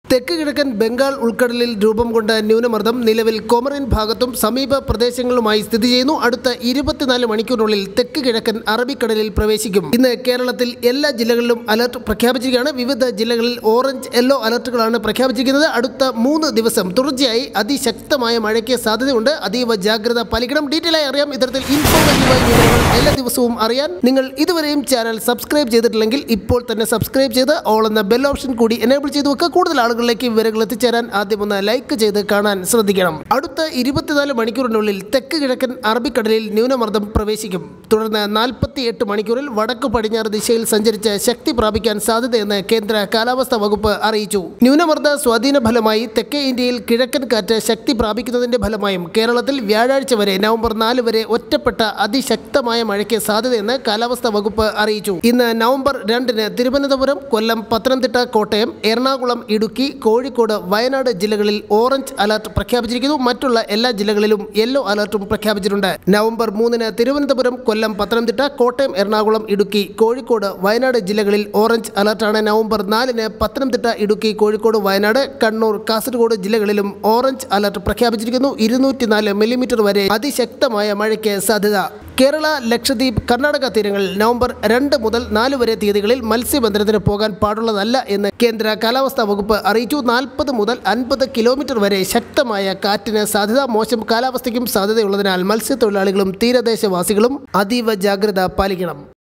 തെക്ക് കിഴക്കൻ ബംഗാൾ ഉൾക്കടലിൽ രൂപം കൊണ്ട ന്യൂനമർദ്ദം നിലവിൽ കോമറിൻ ഭാഗത്തും സമീപ പ്രദേശങ്ങളുമായി സ്ഥിതി ചെയ്യുന്നു അടുത്ത ഇരുപത്തിനാല് മണിക്കൂറിനുള്ളിൽ തെക്ക് കിഴക്കൻ അറബിക്കടലിൽ പ്രവേശിക്കും ഇന്ന് കേരളത്തിൽ എല്ലാ ജില്ലകളിലും അലർട്ട് പ്രഖ്യാപിച്ചിരിക്കുകയാണ് വിവിധ ജില്ലകളിൽ ഓറഞ്ച് യെല്ലോ അലർട്ടുകളാണ് പ്രഖ്യാപിച്ചിരിക്കുന്നത് അടുത്ത മൂന്ന് ദിവസം തുടർച്ചയായി അതിശക്തമായ മഴയ്ക്ക് സാധ്യതയുണ്ട് അതീവ ജാഗ്രത പാലിക്കണം ഡീറ്റെയിൽ ആയി അറിയാം ഇത്തരത്തിൽ ഇൻഫോർമേറ്റീവായ വിവരങ്ങൾ എല്ലാ ദിവസവും അറിയാൻ നിങ്ങൾ ഇതുവരെയും ചാനൽ സബ്സ്ക്രൈബ് ചെയ്തിട്ടില്ലെങ്കിൽ ഇപ്പോൾ തന്നെ സബ്സ്ക്രൈബ് ചെയ്ത് ഓൾ എന്ന ബെൽ ഓപ്ഷൻ കൂടി എനേബിൾ ചെയ്ത് വെക്കുക കൂടുതൽ ആളുകളിലേക്ക് വിവരങ്ങൾ എത്തിച്ചേരാൻ ആദ്യം ഒന്ന് ലൈക്ക് ചെയ്ത് കാണാൻ ശ്രദ്ധിക്കണം അടുത്ത ഇരുപത്തിനാല് മണിക്കൂറിനുള്ളിൽ തെക്ക് കിഴക്കൻ അറബിക്കടലിൽ ന്യൂനമർദ്ദം പ്രവേശിക്കും തുടർന്ന് നാൽപ്പത്തി എട്ട് മണിക്കൂറിൽ വടക്ക് പടിഞ്ഞാറ് ദിശയിൽ സഞ്ചരിച്ച് ശക്തി പ്രാപിക്കാൻ സാധ്യതയെന്ന് കേന്ദ്ര കാലാവസ്ഥാ വകുപ്പ് അറിയിച്ചു ന്യൂനമർദ്ദ സ്വാധീന ഫലമായി തെക്കേ ഇന്ത്യയിൽ കിഴക്കൻ കാറ്റ് ശക്തി പ്രാപിക്കുന്നതിന്റെ ഫലമായും കേരളത്തിൽ വ്യാഴാഴ്ച വരെ നവംബർ നാല് വരെ ഒറ്റപ്പെട്ട അതിശക്തമായ മഴയ്ക്ക് സാധ്യതയെന്ന് കാലാവസ്ഥാ വകുപ്പ് അറിയിച്ചു ഇന്ന് നവംബർ രണ്ടിന് തിരുവനന്തപുരം കൊല്ലം പത്തനംതിട്ട കോട്ടയം എറണാകുളം ഇടുക്കി കോഴിക്കോട് വയനാട് ജില്ലകളിൽ ഓറഞ്ച് അലർട്ട് പ്രഖ്യാപിച്ചിരിക്കുന്നു മറ്റുള്ള എല്ലാ ജില്ലകളിലും യെല്ലോ അലർട്ടും പ്രഖ്യാപിച്ചിട്ടുണ്ട് നവംബർ മൂന്നിന് തിരുവനന്തപുരം കൊല്ലം പത്തനംതിട്ട കോട്ടയം എറണാകുളം ഇടുക്കി കോഴിക്കോട് വയനാട് ജില്ലകളിൽ ഓറഞ്ച് അലർട്ടാണ് നവംബർ നാലിന് പത്തനംതിട്ട ഇടുക്കി കോഴിക്കോട് വയനാട് കണ്ണൂർ കാസർഗോഡ് ജില്ലകളിലും ഓറഞ്ച് അലർട്ട് പ്രഖ്യാപിച്ചിരിക്കുന്നു ഇരുന്നൂറ്റിനാല് മില്ലിമീറ്റർ വരെ അതിശക്തമായ മഴയ്ക്ക് സാധ്യത കേരള ലക്ഷദ്വീപ് കർണാടക തീരങ്ങളിൽ നവംബർ രണ്ട് മുതൽ നാല് വരെ തീയതികളിൽ മത്സ്യബന്ധനത്തിന് പോകാൻ പാടുള്ളതല്ല എന്ന് കേന്ദ്ര കാലാവസ്ഥാ വകുപ്പ് അറിയിച്ചു നാൽപ്പത് മുതൽ അൻപത് കിലോമീറ്റർ വരെ ശക്തമായ കാറ്റിന് സാധ്യത മോശം കാലാവസ്ഥയ്ക്കും സാധ്യതയുള്ളതിനാൽ മത്സ്യത്തൊഴിലാളികളും തീരദേശവാസികളും അതീവ ജാഗ്രത പാലിക്കണം